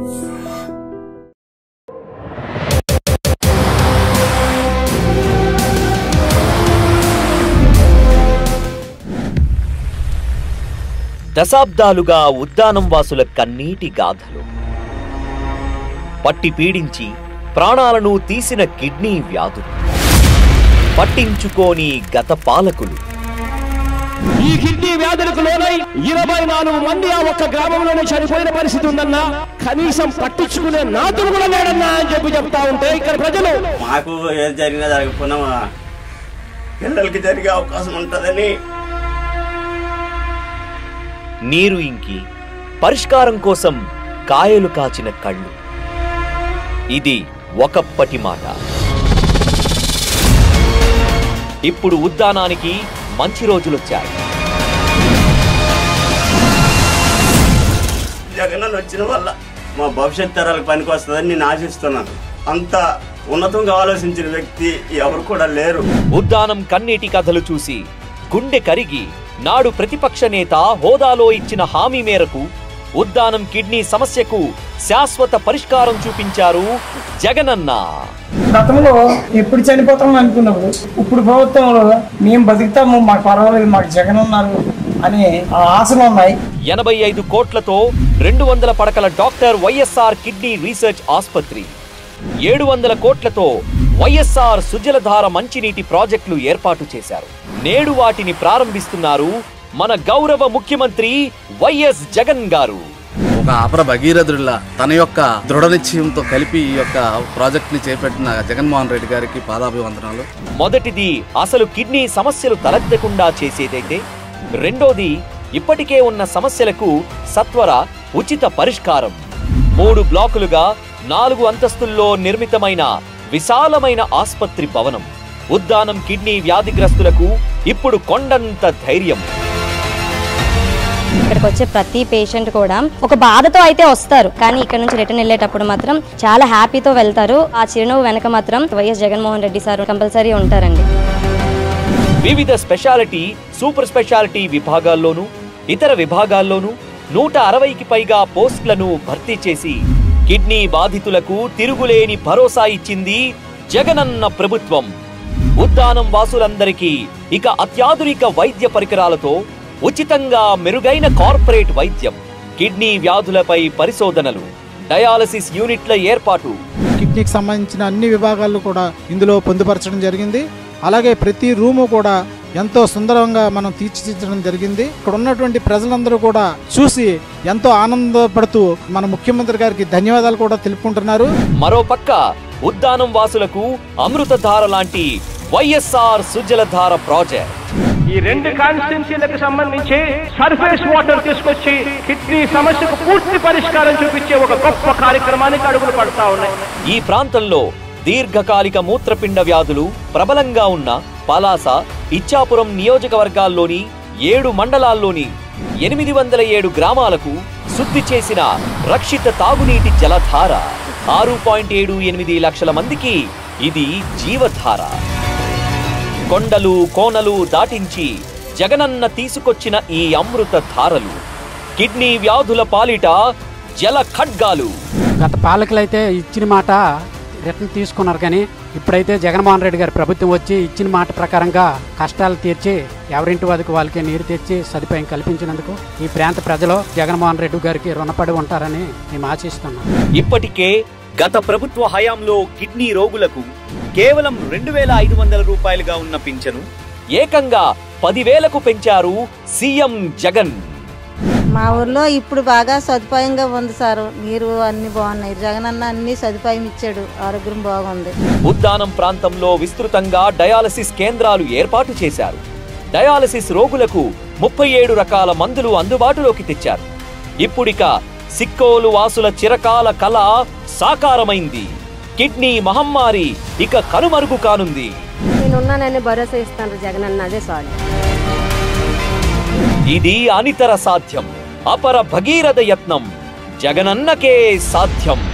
దశాబ్దాలుగా ఉద్దానం వాసుల కన్నీటి గాథలు పట్టి పీడించి ప్రాణాలను తీసిన కిడ్నీ వ్యాధులు పట్టించుకోని గత పాలకులు ఈ కిడ్నీ వ్యాధులకు లోనై ఇరవై నాలుగు మంది ఆ ఒక్క గ్రామంలోనే చనిపోయిన పరిస్థితి ఉందన్నా కనీసం పట్టించుకునే నాతులు కూడా లేడన్నా అని చెప్పి చెప్తా ఉంటే ఇక్కడ ప్రజలు మాకు ఏది జరిగినా జరగకపోయినా మా పిల్లలకి జరిగే అవకాశం ఉంటుందని నీరు ఇంకి పరిష్కారం కోసం కాయలు కాచిన కళ్ళు ఇది ఒకప్పటి మాట ఇప్పుడు ఉద్దానానికి మంచి రోజులొచ్చాయి జగనన్న వచ్చిన వల్ల మా భవిష్యత్ తరాలకు పనికి వస్తుందని నేను ఆశిస్తున్నాను అంత ఉన్నతంగా ఆలోచించిన వ్యక్తి ఎవరు కూడా లేరు ఉద్దానం కన్నీటి కథలు చూసి గుండె కరిగి నాడు ప్రతిపక్ష నేత హోదాలో ఇచ్చిన హామీ మేరకు ఉద్దానం కిడ్నీ సమస్యకు శాశ్వత పరిష్కారం చూపించారు జగనన్న గతంలో ఎప్పుడు చనిపోతాం అనుకున్నప్పుడు ఇప్పుడు ప్రభుత్వంలో మేము బతుకుతాము మాకు పర్వాలేదు మాకు జగన్ ఉన్నారు అనే ఆ ఆశలు ఉన్నాయి ఎనభై ఐదు కోట్లతో రెండు వందల పడకల డాక్టర్ వైఎస్ఆర్ కిడ్నీ రీసెర్చ్ ఆసుపత్రి ఏడు వందల కోట్లతో వైఎస్ఆర్ సుజలధార మంచినీటి ప్రాజెక్టులు ఏర్పాటు చేశారు నేడు వాటిని ప్రారంభిస్తున్నారు మన గౌరవ ముఖ్యమంత్రి వైఎస్ జగన్ గారు ఒక అపర భగీరథుడిలా తన యొక్క దృఢ నిశ్చయంతో కలిపి ఈ యొక్క ప్రాజెక్ట్ ని చేపట్టిన జగన్మోహన్ రెడ్డి గారికి పాదాభివందనాలు మొదటిది అసలు కిడ్నీ సమస్యలు తలెత్తకుండా చేసేదైతే రెండోది ఇప్పటికే ఉన్న సమస్యలకు సత్వర ఉచిత పరిష్కారం మూడు బ్లాకులుగా నాలుగు అంతస్తుల్లో నిర్మితమైన విశాలమైన ఆస్పత్రి భవనం ఉద్దానం కిడ్నీ వ్యాధిగ్రస్తులకు ఇప్పుడు కొండంత ధైర్యం ఇక్కడికి వచ్చే ప్రతి పేషెంట్ కూడా ఒక బాధతో అయితే వస్తారు కానీ ఇక్కడ నుంచి రిటర్న్ వెళ్ళేటప్పుడు మాత్రం చాలా హ్యాపీతో వెళ్తారు ఆ చిరునవ్వు వెనక మాత్రం వైఎస్ జగన్మోహన్ రెడ్డి సార్ కంపల్సరీ ఉంటారండి వివిధ స్పెషాలిటీ సూపర్ స్పెషాలిటీ విభాగాల్లోనూ ఇతర విభాగాల్లోనూ నూట అరవైకి పైగా పోస్టులను భర్తీ చేసి కిడ్నీ బాధితులకు తిరుగులేని భరోసా ఇచ్చింది జగనన్న ప్రభుత్వం ఉద్దానం వాసులందరికీ ఇక అత్యాధునిక వైద్య పరికరాలతో ఉచితంగా మెరుగైన కార్పొరేట్ వైద్యం కిడ్నీ వ్యాధులపై పరిశోధనలు డయాలసిస్ యూనిట్ల ఏర్పాటు కిడ్నీకి సంబంధించిన అన్ని విభాగాలు కూడా ఇందులో పొందుపరచడం జరిగింది అలాగే ప్రతి రూము కూడా ఎంతో సుందరంగా మనం తీర్చిదిద్దడం జరిగింది ఇక్కడ ఉన్నటువంటి ప్రజలందరూ కూడా చూసి ఎంతో ఆనందపడుతూ మన ముఖ్యమంత్రి గారికి ధన్యవాదాలు కూడా తెలుపుకుంటున్నారు మరోపక్క ఉద్దానం వాసులకు అమృతధార లాంటి వైఎస్ఆర్ సుజలధార ప్రాజెక్ట్ ఈ రెండు కాన్స్టిట్యున్సీలకు సంబంధించి సర్ఫేస్ వాటర్ తీసుకొచ్చి కిడ్నీ సమస్యకు పూర్తి పరిష్కారం చూపించే ఒక గొప్ప కార్యక్రమానికి అడుగులు పడతా ఉన్నాయి ఈ ప్రాంతంలో దీర్ఘకాలిక మూత్రపిండ వ్యాధులు ప్రబలంగా ఉన్న పలాస ఇచ్చాపురం నియోజకవర్గాల్లోని ఏడు మండలాల్లోని ఎనిమిది వందల ఏడు గ్రామాలకు శుద్ధి చేసిన రక్షిత తాగునీటి జలధార ఆరు పాయింట్ ఏడు ఎనిమిది లక్షల మందికి ఇది జీవధార కొండలు కోనలు దాటించి జగనన్న తీసుకొచ్చిన ఈ అమృత ధారలు కిడ్నీ వ్యాధుల పాలిట జల ఖడ్గాలు గత పాలకులైతే ఇచ్చిన మాట రిటర్న్ తీసుకున్నారు కానీ ఇప్పుడైతే జగన్మోహన్ రెడ్డి గారి ప్రభుత్వం వచ్చి ఇచ్చిన మాట ప్రకారంగా కష్టాలు తీర్చి ఎవరింటి వద్దకు వాళ్ళకి నీరు తెచ్చి సదుపాయం కల్పించినందుకు ఈ ప్రాంత ప్రజలు జగన్మోహన్ రెడ్డి గారికి రుణపడి ఉంటారని మేము ఆశిస్తున్నాం ఇప్పటికే గత ప్రభుత్వ హయాంలో కిడ్నీ రోగులకు కేవలం రెండు వేల ఐదు వందల రూపాయలుగా ఉన్న పింఛను ఏకంగా పదివేలకు పెంచారు సీఎం జగన్ మా ఊర్లో ఇప్పుడు బాగా సదుపాయంగా ఉంది సార్ నీరు అన్ని బాగున్నాయి జగనన్న అన్ని సదుపాయం ఇచ్చాడు ఆరోగ్యం బాగుంది ఉద్దానం ప్రాంతంలో విస్తృతంగా డయాలసిస్ కేంద్రాలు ఏర్పాటు చేశారు డయాలసిస్ రోగులకు ముప్పై ఏడు రకాల మందులు అందుబాటులోకి తెచ్చారు ఇప్పుడిక సిక్కోలు వాసుల చిరకాల కళ సాకారమైంది కిడ్నీ మహమ్మారి ఇక కనుమరుగు కానుంది నేనున్నానని భరోసా ఇస్తాను జగనన్న అదే చాలు ఇది అనితర సాధ్యం అపర భగీరథ యత్నం జగనన్నకే సాధ్యం